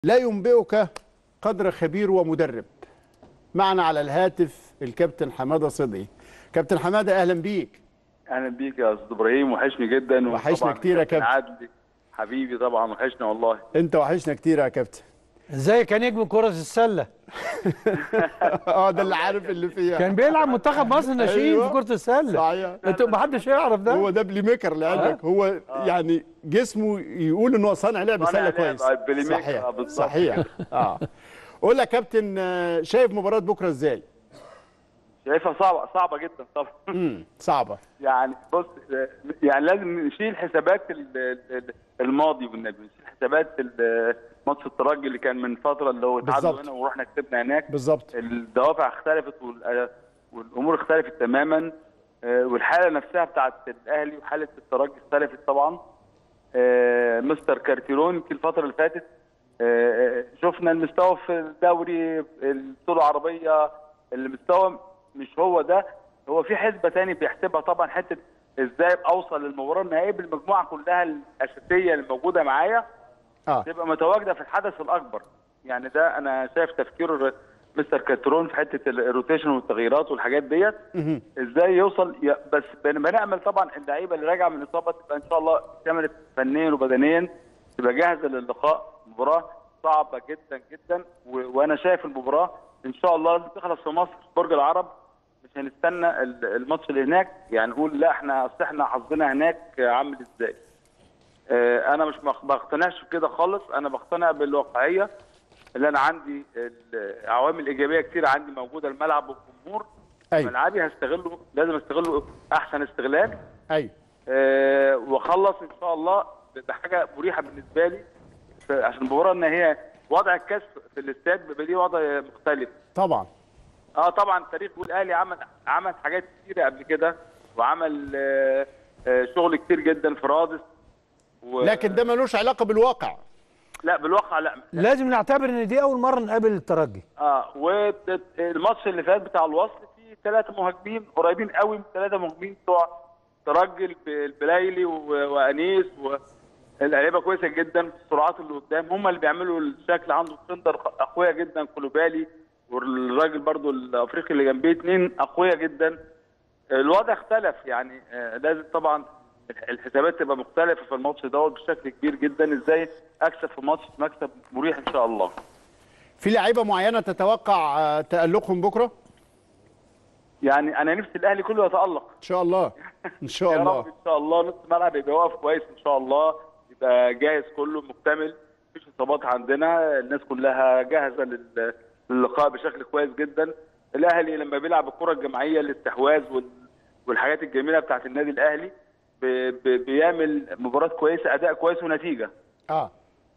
لا ينبئك قدر خبير ومدرب معنا على الهاتف الكابتن حماده صدقي كابتن حماده اهلا بيك اهلا بيك يا استاذ ابراهيم وحشني جدا وحشنا وطبعاً كتير يا كابتن. عادل حبيبي طبعا وحشنا والله انت وحشنا كتير يا كابتن ازيك يا نجم كرة السلة اه ده اللي عارف اللي فيها كان بيلعب منتخب مصر ناشئين أيوة. في كرة السلة صحيح انتوا ما حدش يعرف ده هو ده بلاي ميكر لعلمك هو يعني جسمه يقول ان هو صانع لعب صانع سله لعب، كويس آه، بلاي ميكر، صحيح آه، بالظبط. صحيح اه قول لي يا كابتن آه، شايف مباراه بكره ازاي؟ شايفها صعبه صعبه جدا طبعا امم صعبه يعني بص آه، يعني لازم نشيل حسابات ال- ال- الماضي والنبي نشيل حسابات ال- ماتش الترجي اللي كان من فتره اللي هو تعادلوا بالظبط. هنا ورحنا كسبنا هناك بالظبط الدوافع اختلفت وال- والامور اختلفت تماما آه، والحاله نفسها بتاعت الاهلي وحاله الترجي اختلفت طبعا آه، مستر كارتيرون يمكن الفتره اللي فاتت آه، آه، شفنا المستوى في الدوري البطوله العربيه المستوى مش هو ده هو في حسبه تاني بيحسبها طبعا حته ازاي اوصل للمباراه النهائيه بالمجموعه كلها الاساسيه اللي موجوده معايا اه تبقى متواجده في الحدث الاكبر يعني ده انا شايف تفكير الر- مستر كاترون في حته ال- الروتيشن والتغييرات والحاجات ديت مهم. ازاي يوصل ي- بس بن- بنامل طبعا اللعيبه اللي راجعه من الاصابه تبقى ان شاء الله كملت فنيا وبدنيا تبقى جاهزه للقاء مباراه صعبه جدا جدا و... وانا شايف المباراه ان شاء الله تخلص في مصر في برج العرب مش هنستنى ال- الماتش اللي هناك يعني نقول لا احنا اصل احنا حظنا هناك عامل ازاي آه، انا مش مق- بقتنعش بكده خالص انا بقتنع بالواقعيه اللي انا عندي العوامل الايجابيه كتير عندي موجوده الملعب والجمهور أيوة. ملعبي هستغله لازم استغله احسن استغلال ايوه آه، واخلص ان شاء الله بحاجه مريحه بالنسبه لي ف- عشان المباراه ان هي وضع الكاس في الاستاد بيبقى ليه وضع مختلف طبعا اه طبعا تاريخ والاهلي عمل عمل حاجات كتيره قبل كده وعمل آه، آه، شغل كتير جدا في رادس و... لكن ده ملوش علاقه بالواقع لا بالواقع لا لازم نعتبر ان دي اول مرة نقابل الترجي اه والماتش اللي فات بتاع الوصل فيه ثلاثه مهاجمين قريبين قوي من ثلاثه مهاجمين بتوع ترجي الب- البلايلي و- وانيس واللعيبه كويسه جدا السرعات اللي قدام هم اللي بيعملوا الشكل عنده سندر اقوياء جدا كولوبالي والراجل برضو الافريقي اللي جنبيه اثنين اقوياء جدا الوضع اختلف يعني آه، لازم طبعا الحسابات تبقى مختلفه في الماتش دوت بشكل كبير جدا ازاي اكسب في ماتش مكسب مريح ان شاء الله في لعيبه معينه تتوقع آه، تالقهم بكره يعني انا نفسي الاهلي كله يتالق ان شاء الله ان شاء يا رب الله ان شاء الله نص الملعب يبقى واقف كويس ان شاء الله يبقى جاهز كله مكتمل مفيش اصابات عندنا الناس كلها جاهزه لل- للقاء بشكل كويس جدا الاهلي لما بيلعب الكره الجماعيه الاستحواذ وال- والحاجات الجميله بتاعت النادي الاهلي ب- ب- بيعمل مباراه كويسه اداء كويس ونتيجه اه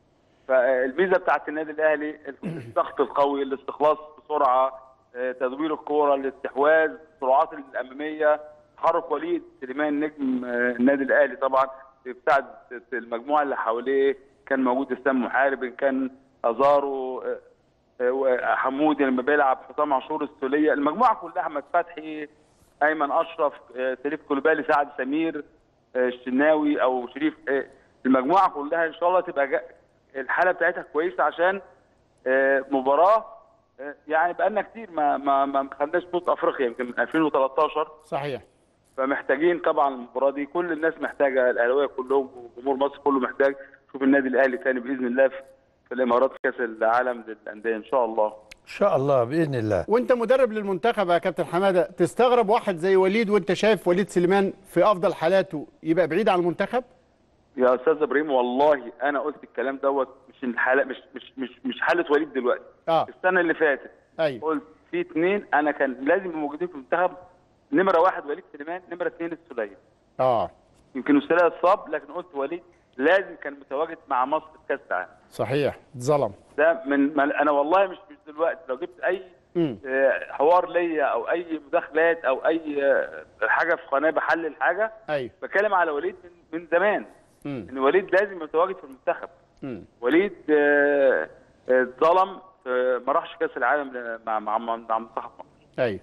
فالميزه بتاعت النادي الاهلي الضغط القوي الاستخلاص بسرعه آه، تدوير الكوره الاستحواذ السرعات الاماميه تحرك وليد سليمان نجم آه، النادي الاهلي طبعا بيساعد المجموعه اللي حواليه كان موجود اسلام محارب إن كان ازارو آه، آه، حمودي لما بيلعب حسام عاشور السوليه المجموعه كلها احمد فتحي ايمن اشرف آه، شريف كولوبالي سعد سمير آه، الشناوي او شريف آه، المجموعه كلها ان شاء الله تبقى جا- الحاله بتاعتها كويسه عشان آه، مباراه آه، يعني بقالنا كتير ما ما ما خدناش بطوله افريقيا يمكن من 2013 صحيح فمحتاجين طبعا المباراه دي كل الناس محتاجه الاهلاويه كلهم وجمهور مصر كله محتاج يشوف النادي الاهلي تاني باذن الله في, في الامارات في كاس العالم للانديه ان شاء الله ان شاء الله باذن الله وانت مدرب للمنتخب يا كابتن حماده تستغرب واحد زي وليد وانت شايف وليد سليمان في افضل حالاته يبقى بعيد عن المنتخب يا استاذ ابراهيم والله انا قلت الكلام دوت مش الحاله مش مش مش مش حاله وليد دلوقتي اه السنه اللي فاتت ايوه قلت في اثنين انا كان لازم يبقوا موجودين في المنتخب نمره واحد وليد سليمان نمره اثنين السوليه اه يمكن السوليه اتصاب لكن قلت وليد لازم كان متواجد مع مصر في كاس العالم صحيح اتظلم ده من ما انا والله مش مش دلوقتي لو جبت اي امم آه، حوار ليا او اي مداخلات او اي آه، حاجه في قناه بحلل حاجه ايوه بتكلم على وليد من, من زمان امم ان وليد لازم متواجد في المنتخب امم وليد آه، آه، اتظلم آه، ما راحش كاس العالم مع مع مع مع منتخب مصر ايوه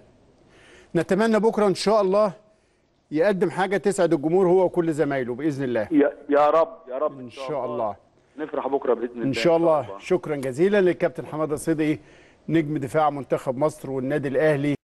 نتمنى بكره ان شاء الله يقدم حاجه تسعد الجمهور هو وكل زمايله باذن الله يا يا رب يا رب ان شاء الله نفرح بكره باذن الله ان شاء الله شكرا جزيلا للكابتن حماده صدقي نجم دفاع منتخب مصر والنادي الاهلي